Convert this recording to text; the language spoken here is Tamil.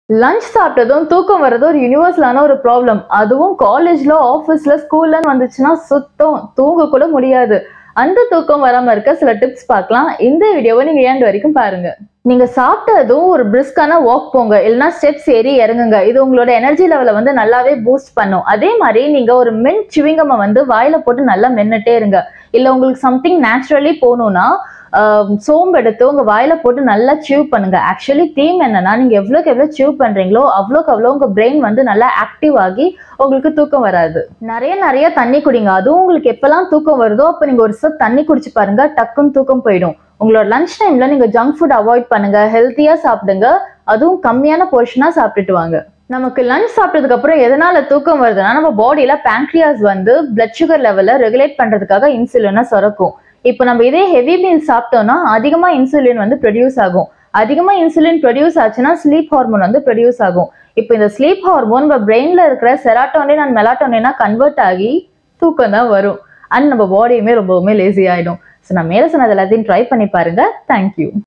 லஞ்ச் சாப்பிட்டதும் தூக்கம் வர்றது ஒரு யூனிவர்சலான ஒரு ப்ராப்ளம் அதுவும் காலேஜ்ல ஆஃபீஸ்ல ஸ்கூல்லன்னு வந்துச்சுன்னா சுத்தம் தூங்க கூட முடியாது அந்த தூக்கம் வராம இருக்க சில டிப்ஸ் பார்க்கலாம் இந்த வீடியோவை நீங்க ஏண்டு வரைக்கும் பாருங்க நீங்க சாப்பிட்டதும் ஒரு பிரிஸ்கான வாக் போங்க இல்லைன்னா ஸ்டெப்ஸ் ஏறி இறங்குங்க இது உங்களோட எனர்ஜி லெவலை வந்து நல்லாவே பூஸ்ட் பண்ணும் அதே மாதிரி நீங்க ஒரு மென் சிவிங்கம்மை வந்து வாயில போட்டு நல்லா மென்னுட்டே இருங்க இல்ல உங்களுக்கு சம்திங் நேச்சுரலி போகணும்னா ஆஹ் சோம்பு எடுத்து உங்க வாயில போட்டு நல்லா சிவ் பண்ணுங்க ஆக்சுவலி தீம் என்னன்னா நீங்க எவ்வளோக்கு எவ்வளோ சிவ் பண்றீங்களோ அவ்வளோக்கு அவ்வளோ உங்க பிரெயின் வந்து நல்லா ஆக்டிவ் ஆகி உங்களுக்கு தூக்கம் வராது நிறைய நிறைய தண்ணி குடிங்க அதுவும் உங்களுக்கு எப்பெல்லாம் தூக்கம் வருதோ அப்ப நீங்க ஒரு சிப் தண்ணி குடிச்சு பாருங்க டக்குன்னு தூக்கம் போயிடும் உங்களோட லஞ்ச் டைம்ல நீங்க ஜங்க் ஃபுட் அவாய்ட் பண்ணுங்க ஹெல்த்தியா சாப்பிடுங்க அதுவும் கம்மியான போர்ஷனா சாப்பிட்டுட்டு வாங்க நமக்கு லஞ்ச் சாப்பிட்டதுக்கு அப்புறம் எதனால தூக்கம் வருதுன்னா நம்ம பாடியில பேங்க்ரியாஸ் வந்து பிளட் சுகர் லெவலை ரெகுலேட் பண்றதுக்காக இன்சுலினை சுரக்கும் இப்போ நம்ம இதே ஹெவி மீல் சாப்பிட்டோம்னா அதிகமா இன்சுலின் வந்து ப்ரொடியூஸ் ஆகும் அதிகமா இன்சுலின் ப்ரொடியூஸ் ஆச்சுன்னா ஸ்லீப் ஹார்மோன் வந்து ப்ரொடியூஸ் ஆகும் இப்போ இந்த ஸ்லீப் ஹார்மோன் நம்ம பிரெயின்ல இருக்கிற செராட்டோனின் அண்ட் மெலாட்டோனினா கன்வெர்ட் ஆகி தூக்கம் தான் வரும் அண்ட் நம்ம பாடியுமே ரொம்பவுமே லேசி ஆயிடும் ஸோ நான் மேலே சொன்னது எல்லாத்தையும் ட்ரை பண்ணி பாருங்க தேங்க்யூ